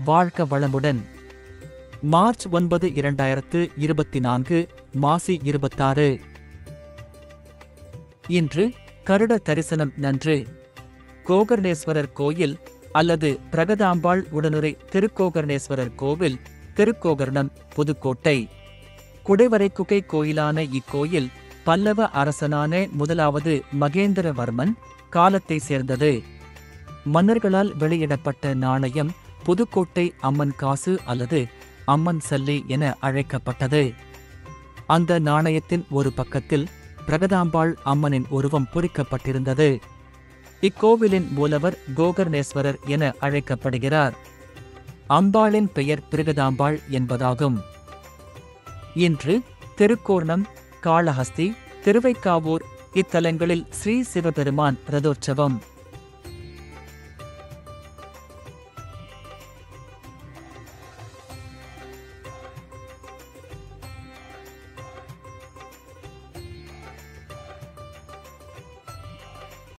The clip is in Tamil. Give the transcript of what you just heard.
வாழ்க வளமுடன் மார்ச் ஒன்பது இரண்டாயிரத்து இருபத்தி நான்கு மாசி இருபத்தாறு இன்று கருட தரிசனம் நன்று கோகர்ணேஸ்வரர் கோயில் அல்லது பிரகதாம்பாள் உடனுரை திருக்கோகர்ணேஸ்வரர் கோவில் திருக்கோகர்ணம் புதுக்கோட்டை குடைவரை குகை கோயிலான இக்கோயில் பல்லவ அரசனான முதலாவது மகேந்திரவர்மன் காலத்தை சேர்ந்தது மன்னர்களால் வெளியிடப்பட்ட நாணயம் புதுக்கோட்டை அம்மன் காசு அல்லது அம்மன் சல்லி என அழைக்கப்பட்டது அந்த நாணயத்தின் ஒரு பக்கத்தில் பிரகதாம்பாள் அம்மனின் உருவம் பொறிக்கப்பட்டிருந்தது இக்கோவிலின் மூலவர் கோகர்ணேஸ்வரர் என அழைக்கப்படுகிறார் அம்பாளின் பெயர் பிரகதாம்பாள் என்பதாகும் இன்று திருக்கோணம் காளஹஸ்தி திருவைக்காவூர் இத்தலங்களில் ஸ்ரீ சிவபெருமான் ரதோற்சவம்